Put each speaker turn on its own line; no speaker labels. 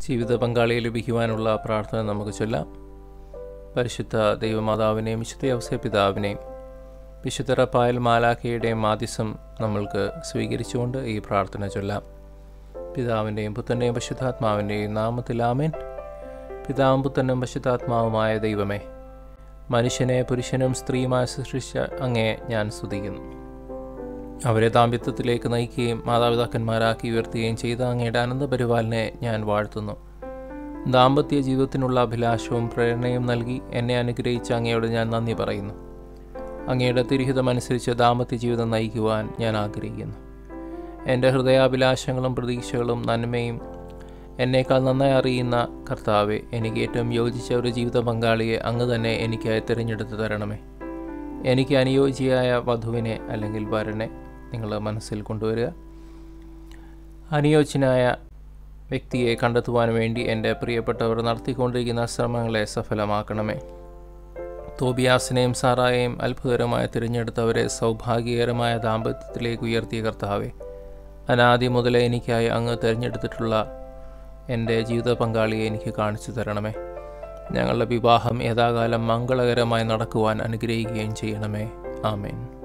ജീവിത പങ്കാളിയെ ലഭിക്കുവാനുള്ള പ്രാർത്ഥന നമുക്ക് ചൊല്ലാം പരിശുദ്ധ ദൈവമാതാവിനെയും വിശുദ്ധ ഔസേ പിതാവിനെയും വിശുദ്ധ റപ്പായൽ മാലാഖയുടെയും മാധ്യസം നമ്മൾക്ക് സ്വീകരിച്ചുകൊണ്ട് ഈ പ്രാർത്ഥന ചൊല്ലാം പിതാവിൻ്റെയും പുത്രൻ്റെയും പശുദ്ധാത്മാവിൻ്റെയും നാമത്തിൽ ആമേൻ പിതാവും പുത്രനും പശുദ്ധാത്മാവുമായ ദൈവമേ മനുഷ്യനെ പുരുഷനും സ്ത്രീയുമായി സൃഷ്ടിച്ച അങ്ങേ ഞാൻ സ്തുതിക്കുന്നു അവരെ ദാമ്പത്യത്തിലേക്ക് നയിക്കുകയും മാതാപിതാക്കന്മാരാക്കി ഉയർത്തുകയും ചെയ്ത അങ്ങയുടെ അനന്തപരിപാലനെ ഞാൻ വാഴ്ത്തുന്നു ദാമ്പത്യ ജീവിതത്തിനുള്ള അഭിലാഷവും പ്രേരണയും നൽകി എന്നെ അനുഗ്രഹിച്ച അങ്ങയോട് ഞാൻ നന്ദി പറയുന്നു അങ്ങയുടെ തിരിഹിതമനുസരിച്ച് ദാമ്പത്യ ജീവിതം നയിക്കുവാൻ ഞാൻ ആഗ്രഹിക്കുന്നു എൻ്റെ ഹൃദയാഭിലാഷങ്ങളും പ്രതീക്ഷകളും നന്മയും എന്നേക്കാൾ നന്നായി അറിയുന്ന കർത്താവെ എനിക്ക് ഏറ്റവും യോജിച്ച ഒരു ജീവിത പങ്കാളിയെ അങ്ങ് തന്നെ എനിക്കായി തിരഞ്ഞെടുത്ത് തരണമേ എനിക്ക് അനുയോജ്യയായ വധുവിനെ അല്ലെങ്കിൽ വരനെ നിങ്ങൾ മനസ്സിൽ കൊണ്ടുവരിക അനുയോജ്യനായ വ്യക്തിയെ കണ്ടെത്തുവാൻ വേണ്ടി എൻ്റെ പ്രിയപ്പെട്ടവർ നടത്തിക്കൊണ്ടിരിക്കുന്ന ശ്രമങ്ങളെ സഫലമാക്കണമേ തോബിയാസിനെയും സാറായെയും അത്ഭുതകരമായി തിരഞ്ഞെടുത്തവരെ സൗഭാഗ്യകരമായ ദാമ്പത്യത്തിലേക്ക് ഉയർത്തിയ കർത്താവെ അനാദി മുതലേ എനിക്കായി അങ്ങ് തിരഞ്ഞെടുത്തിട്ടുള്ള എൻ്റെ ജീവിത പങ്കാളിയെ എനിക്ക് കാണിച്ചു തരണമേ ഞങ്ങളുടെ വിവാഹം യഥാകാലം മംഗളകരമായി നടക്കുവാൻ അനുഗ്രഹിക്കുകയും ചെയ്യണമേ ആമേൻ